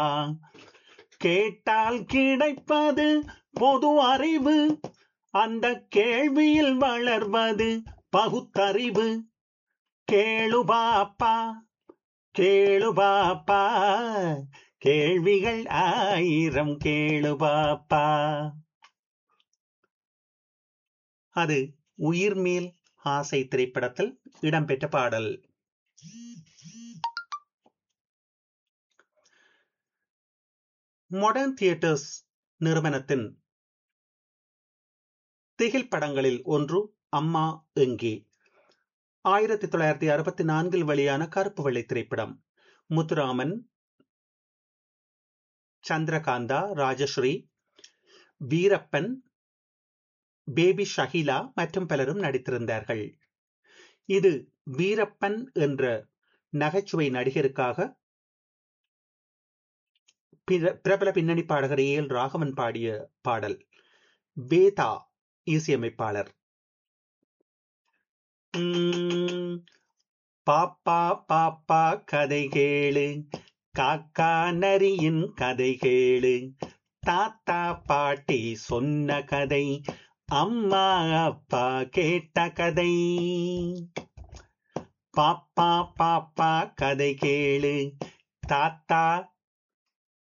கேட்டால் கிடைப்பது பொது அறிவு அந்த கேள்வியில் வளர்வது பகுத்தறிவு கேளு பாப்பா கேளு பாப்பா கேள்விகள் ஆயிரம் கேளு பாப்பா அது உயிர் மேல் ஆசை திரைப்படத்தில் இடம்பெற்ற பாடல் மாடர்ன் தியேட்டர்ஸ் நிறுவனத்தின் திகில் படங்களில் ஒன்று அம்மா எங்கே ஆயிரத்தி தொள்ளாயிரத்தி அறுபத்தி நான்கில் வெளியான கருப்பு வெள்ளை திரைப்படம் முத்துராமன் சந்திரகாந்தா ராஜஸ்ரீ வீரப்பன் பேபி ஷஹிலா மற்றும் பலரும் நடித்திருந்தார்கள் இது வீரப்பன் என்ற நகைச்சுவை நடிகருக்காக பிரபல பின்னணி பாடகர் ஏ எல் ராகவன் பாடிய பாடல் வேதா இசையமைப்பாளர் பாப்பா பாப்பா கதை கேளு காக்கா நரியின் கதை கேளு தாத்தா பாட்டி சொன்ன கதை அம்மா அப்பா கேட்ட கதை பாப்பா பாப்பா கதை கேளு தாத்தா